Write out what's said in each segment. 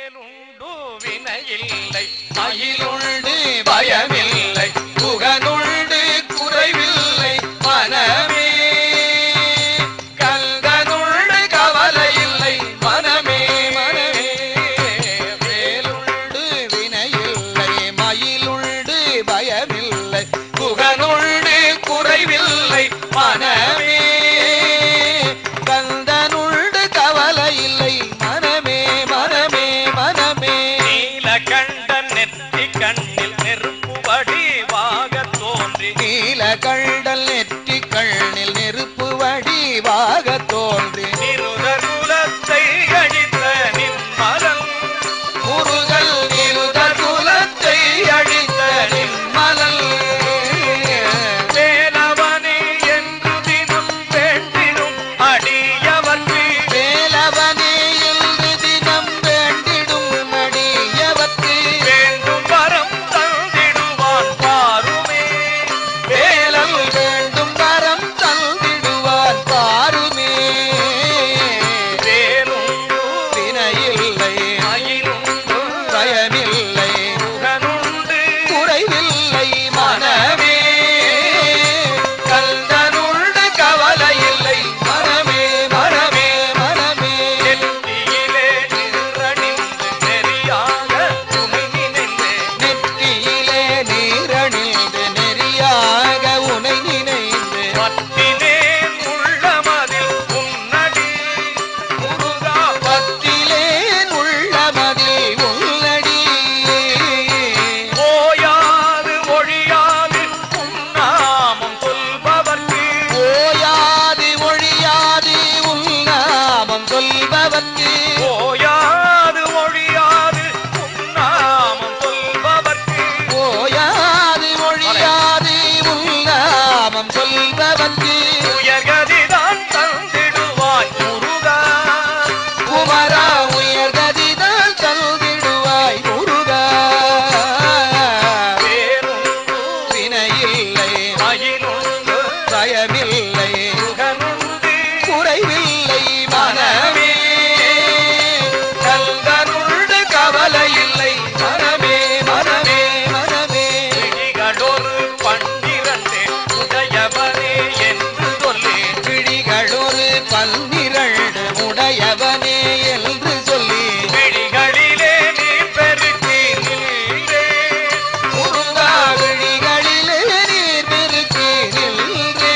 வேலுண்டு வினையில்லை மயிலுண்டு பயமில்லை புகனுண்டு குறைவில்லை மனமே கந்தனுண்டு கவலை இல்லை மனமே மனமே வேலுண்டு வினையில்லை மயிலுண்டு பயமில்லை புகனுண்டு குறைவில்லை மனமே கந்தனுண்டு கவலை இல்லை மனமே மனமே மனமே நீலகண்ட நெற்றி கண்ணில் நெருப்பு வடிவாக தோன்றி நீலகண்டல் நெற்றி கண்ணில் நெருப்பு வடிவாக தோன்றி நிருதர் குலத்தை அழித்த நின்மலன் முருகல் நிருதர் குலத்தை அழித்த நின்மலல் வேலவனே என்று தினம் வேண்டிடும் அடியவர்க்கு வேலவனே என்று தினம் வேண்டிடும் அடியவர்க்கு வேண்டும் வரம் தந்திடுவான் பாருமே வேலல் வேண்டும் வரம் தந்திடுவார் பாருமே வேலுண்டு வினையில்லை மயிலுண்டு பயமில்லை முகனுண்டு குறைவில்லை மனமே கந்தனுண்டு கவலை இல்லை மனமே மனமே மனமே நெற்றியிலே நின்றணிந்து நெறியாக துணை நினைந்து நெற்றியிலே நீரணிந்து நெறியாக உனை நினைந்து மத்தினேன் உள்ளமதில் உன்னடி முருகா பத்திலே உள்ளமதில் உள்ளடி ஓயாது ஒழியாது உன்னாமம் சொல்பவர்க்கு ஓயாது ஒழியாது உன்னாமம் சொல்பவர்க்கு ஓயாது ஒழியாது உன்னாமம் சொல்பவர்க்கு ஓயாது ஒழியாது உன்னாமம் சொல்பவர்க்கு உயர்கதிதான் தந்திடுவாய் முருகா குமரா உயர்கதிதான் தந்திடுவாய் முருகா பேருண்டு வினையில்லை மயிலுண்டு பயமில்லை முகனுண்டு குறைவில்லை மனமே கந்தனுண்டு கவலை இல்லை மனமே மனமே மனமே விழிகளொரு பன்னிரண்டு உடையவனே என்று சொல்லி விழிகளொரு பன்னிரண்டு உடையவனே என்று சொல்லி விழிகளிலே நீ பெருக்கி நின்றே முருகா விழிகளிலே நீர் பெருக்கி நின்றே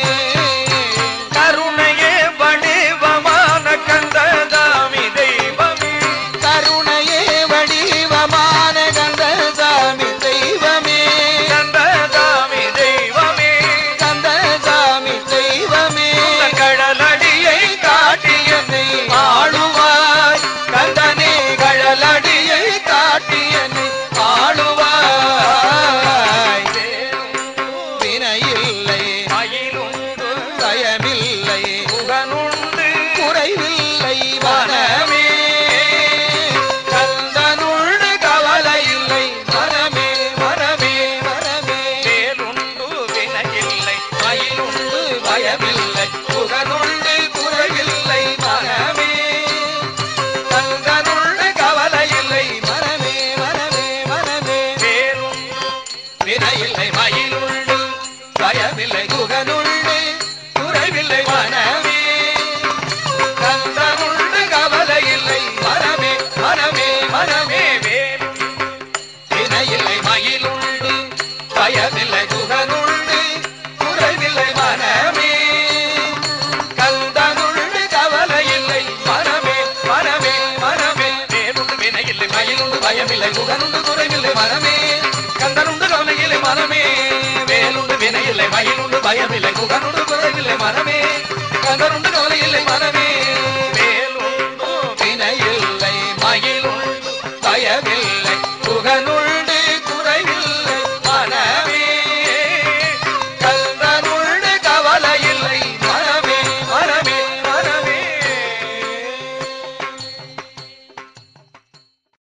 கருணையே வடிவமான கந்ததாமி தெய்வமே கருணையே வடிவமான கந்தசாமி தெய்வமே கந்ததாமி தெய்வமே கந்தசாமி தெய்வமே கடலடியை காட்டி என்னை ஆளுவாய் கந்தனே கழலடியை காட்டி என்னை ஆளுவாய் வினையில்லை மயிலுண்டு பயமில்லை முகனுண்டு குறைவில்லை மனமே கந்தனுள் கவலை இல்லை மனமே மனமே மனமே வேலுண்டு வினையில்லை மயிலுண்டு பயமில்லை புகனுண்டு குறைவில்லை மனமே கந்தனுள் கவலை இல்லை மனமே மனமே மனமே வேலுண்டு வினையில்லை மயிலுண்டு பயமில்லை குகனுண்டு குறைவில்லை மனமே கந்தனுண்டு கவலை இல்லை மனமே மனமே மனமே வேலுண்டு வினையில்லை மயிலுண்டு பயமில்லை குகனுண்டு குறைவில்லை மனமே கந்தனுண்டு கவலை இல்லை மனமே மனமே மனமே வேலுண்டு வினையில்லை மயிலுண்டு பயமில்லை குகனுண்டு குறைவில்லை மனமே கந்தனுண்டு கவலை இல்லை மனமே வேலுண்டு வினையில்லை மயிலுண்டு பயமில்லை குகனுண்டு